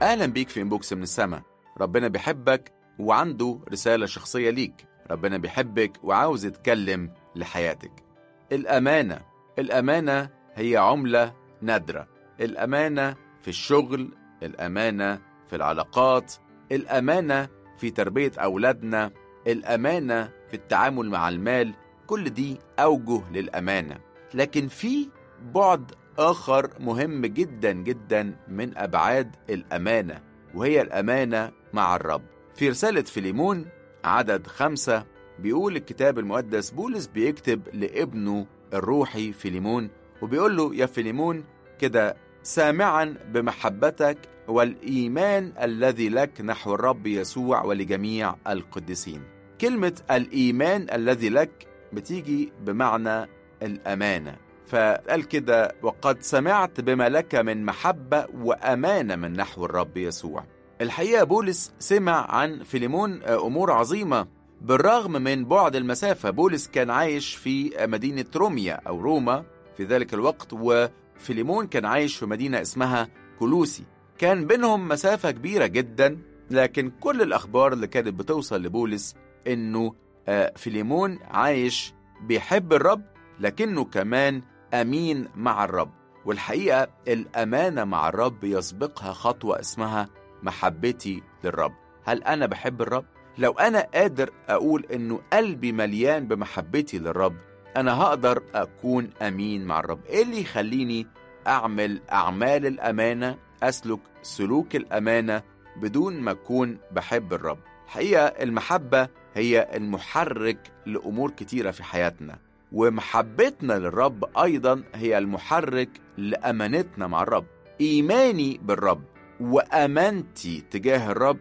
أهلا بيك في إنبوكس من السماء ربنا بيحبك وعنده رسالة شخصية ليك ربنا بيحبك وعاوز يتكلم لحياتك الأمانة الأمانة هي عملة نادرة الأمانة في الشغل الأمانة في العلاقات الأمانة في تربية أولادنا الأمانة في التعامل مع المال كل دي أوجه للأمانة لكن في بعد آخر مهم جدا جدا من أبعاد الأمانة وهي الأمانة مع الرب في رسالة فيليمون عدد خمسة بيقول الكتاب المقدس بولس بيكتب لابنه الروحي فيليمون وبيقول له يا فيليمون كده سامعا بمحبتك والإيمان الذي لك نحو الرب يسوع ولجميع القديسين كلمة الإيمان الذي لك بتيجي بمعنى الأمانة فقال كده وقد سمعت بما لك من محبة وأمانة من نحو الرب يسوع الحقيقة بولس سمع عن فيليمون أمور عظيمة بالرغم من بعد المسافة بولس كان عايش في مدينة روميا أو روما في ذلك الوقت وفيليمون كان عايش في مدينة اسمها كولوسي كان بينهم مسافة كبيرة جدا لكن كل الأخبار اللي كانت بتوصل لبولس إنه فيليمون عايش بيحب الرب لكنه كمان أمين مع الرب والحقيقة الأمانة مع الرب يسبقها خطوة اسمها محبتي للرب هل أنا بحب الرب؟ لو أنا قادر أقول إنه قلبي مليان بمحبتي للرب أنا هقدر أكون أمين مع الرب إيه اللي يخليني أعمل أعمال الأمانة أسلك سلوك الأمانة بدون ما أكون بحب الرب الحقيقة المحبة هي المحرك لأمور كتيرة في حياتنا ومحبتنا للرب أيضا هي المحرك لأمانتنا مع الرب إيماني بالرب وأمانتي تجاه الرب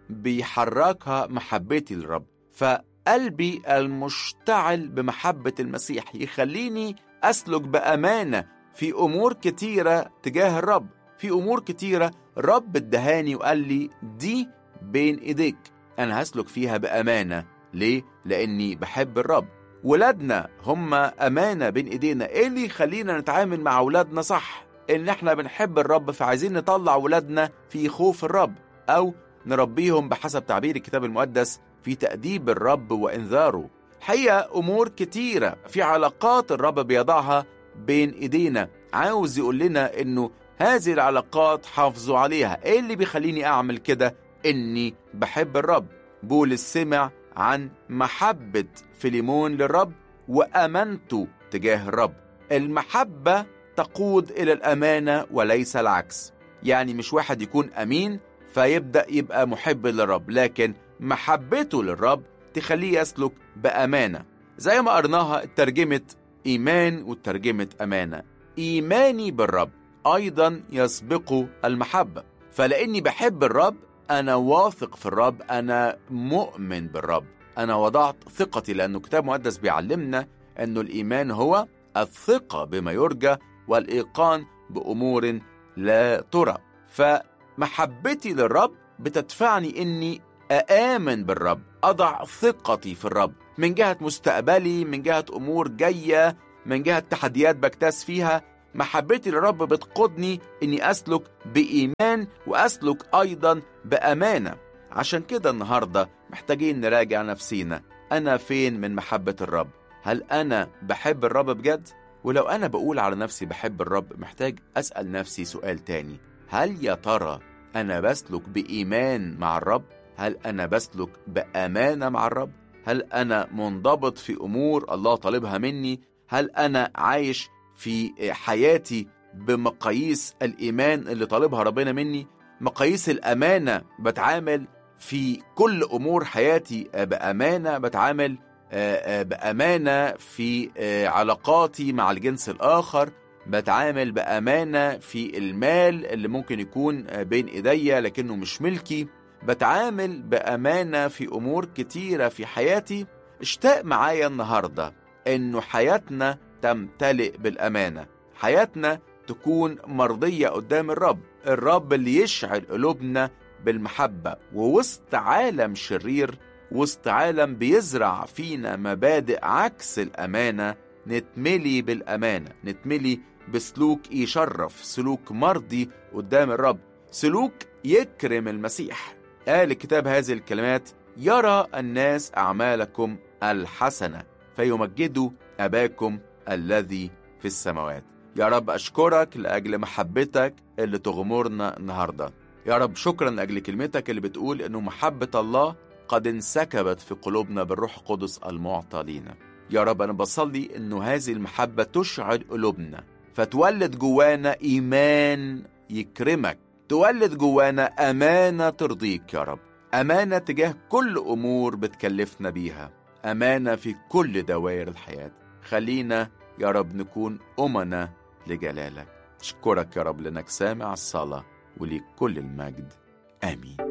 بيحركها محبتي للرب فقلبي المشتعل بمحبة المسيح يخليني أسلك بأمانة في أمور كتيرة تجاه الرب في أمور كتيرة الرب ادهاني وقال لي دي بين إيديك أنا هسلك فيها بأمانة ليه؟ لأني بحب الرب ولادنا هم أمانة بين إيدينا إيه اللي يخلينا نتعامل مع ولادنا صح؟ إن إحنا بنحب الرب فعايزين نطلع ولادنا في خوف الرب أو نربيهم بحسب تعبير الكتاب المقدس في تأديب الرب وإنذاره الحقيقة أمور كتيرة في علاقات الرب بيضعها بين إيدينا عاوز يقول لنا إنه هذه العلاقات حافظوا عليها إيه اللي بيخليني أعمل كده إني بحب الرب بولس سمع عن محبة فيليمون للرب وأمانته تجاه الرب المحبة تقود إلى الأمانة وليس العكس يعني مش واحد يكون أمين فيبدأ يبقى محب للرب لكن محبته للرب تخليه يسلك بأمانة زي ما قرناها ترجمة إيمان وترجمة أمانة إيماني بالرب أيضا يسبقه المحبة فلأني بحب الرب أنا واثق في الرب أنا مؤمن بالرب أنا وضعت ثقتي لأنه كتاب مقدس بيعلمنا أنه الإيمان هو الثقة بما يرجى والإيقان بأمور لا ترى فمحبتي للرب بتدفعني إني أآمن بالرب أضع ثقتي في الرب من جهة مستقبلي من جهة أمور جاية من جهة تحديات بكتاس فيها محبتي للرب بتقودني اني اسلك بايمان واسلك ايضا بامانه عشان كده النهارده محتاجين نراجع نفسينا انا فين من محبه الرب هل انا بحب الرب بجد ولو انا بقول على نفسي بحب الرب محتاج اسال نفسي سؤال تاني هل يا ترى انا بسلك بايمان مع الرب هل انا بسلك بامانه مع الرب هل انا منضبط في امور الله طالبها مني هل انا عايش في حياتي بمقاييس الإيمان اللي طالبها ربنا مني مقاييس الأمانة بتعامل في كل أمور حياتي بأمانة بتعامل بأمانة في علاقاتي مع الجنس الآخر بتعامل بأمانة في المال اللي ممكن يكون بين إيديا لكنه مش ملكي بتعامل بأمانة في أمور كتيرة في حياتي اشتاق معايا النهاردة إنه حياتنا تمتلئ بالأمانة حياتنا تكون مرضية قدام الرب الرب اللي يشعل قلوبنا بالمحبة ووسط عالم شرير وسط عالم بيزرع فينا مبادئ عكس الأمانة نتملي بالأمانة نتملي بسلوك يشرف سلوك مرضي قدام الرب سلوك يكرم المسيح قال الكتاب هذه الكلمات يرى الناس أعمالكم الحسنة فيمجدوا أباكم الذي في السماوات يا رب أشكرك لأجل محبتك اللي تغمرنا النهاردة يا رب شكرا لأجل كلمتك اللي بتقول أنه محبة الله قد انسكبت في قلوبنا بالروح القدس المعطى لينا يا رب أنا بصلي أنه هذه المحبة تشعل قلوبنا فتولد جوانا إيمان يكرمك تولد جوانا أمانة ترضيك يا رب أمانة تجاه كل أمور بتكلفنا بيها أمانة في كل دوائر الحياة خلينا يا رب نكون أمنا لجلالك أشكرك يا رب لأنك سامع الصلاة وليك كل المجد آمين